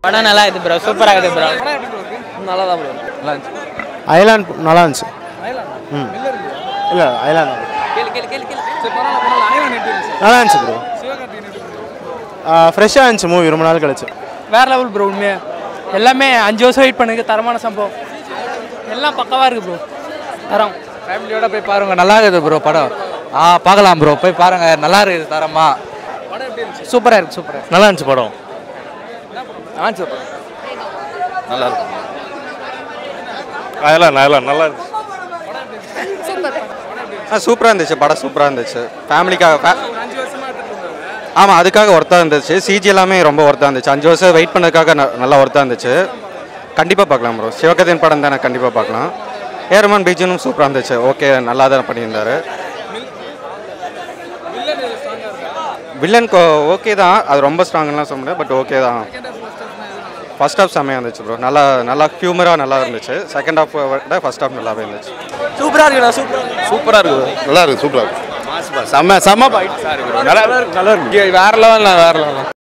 படம் நல்லா இருக்குது ப்ரோ சூப்பராக இருக்குது ப்ரோ நல்லா தான் ப்ரோ நல்லா இருந்துச்சு ஐலாண்ட் நல்லா இருந்துச்சு ம் இல்லை ஐலாண்ட் கேளு கேளு கேளு கேளு சரி பரவாயில்ல பரவாயில்ல ஐலாண்ட் எப்படி இருந்துச்சு நல்லா இருந்துச்சு ப்ரோ சிவகார்த்திகேயன் எப்படி இருந்துச்சு ஃப்ரெஷ்ஷாக இருந்துச்சு மூவி ரொம்ப நாள் கழிச்சு வேற லெவல் ப்ரோ உண்மையா எல்லாமே அஞ்சு வருஷம் வெயிட் பண்ணுங்க தரமான சம்பவம் எல்லாம் பக்கவா இருக்கு ப்ரோ தரம் ஃபேமிலியோட போய் பாருங்க நல்லா இருக்குது ப்ரோ படம் ஆ பார்க்கலாம் ப்ரோ போய் பாருங்க நல்லா இருக்குது தரமா படம் எப்படி இருந்துச்சு சூப்பரா இருக்கு சூப்பரா நல்லா இருந்துச்சு படம் ஆ சூப்பர் நல்லா இருக்கும் ஐலாண்ட் ஐலாண்ட் நல்லா இருந்துச்சு ஆ சூப்பராக இருந்துச்சு படம் சூப்பராக இருந்துச்சு ஃபேமிலிக்காக அஞ்சு வருஷமா எடுத்துட்டு இருந்தாங்க ஆமாம் அதுக்காக ஒர்த்தாக இருந்துச்சு சிஜி எல்லாமே ரொம்ப ஒர்த்தாக இருந்துச்சு அஞ்சு வருஷம் வெயிட் பண்ணதுக்காக ந- நல்லா ஒர்த்தாக இருந்துச்சு கண்டிப்பாக பார்க்கலாம் ப்ரோ சிவகதின் படம் தானே கண்டிப்பாக பார்க்கலாம் ஏரமான் பீஜனும் சூப்பராக இருந்துச்சு ஓகே நல்லா தான் பண்ணியிருந்தாரு வில்லன் ஓகே தான் அது ரொம்ப ஸ்ட்ராங்லாம் சொல்ல முடியாது பட் ஓகே தான் ஃபர்ஸ்ட் ஹாஃப் செம்மையாக இருந்துச்சு ப்ரோ நல்லா நல்லா ஹியூமராக நல்லா இருந்துச்சு செகண்ட் ஹாஃப் விட ஃபர்ஸ்ட் ஹாஃப் நல்லாவே இருந்துச்சு சூப்பரா இருக்குடா சூப்பர் சூப்பராக இருக்குது நல்லா இருக்குது சூப்பராக இருக்குது செம்ம செம்ம பாயிண்ட் நல்லா இருக்கு நல்லா இருக்கு வேற லெவல் வேற லெவல்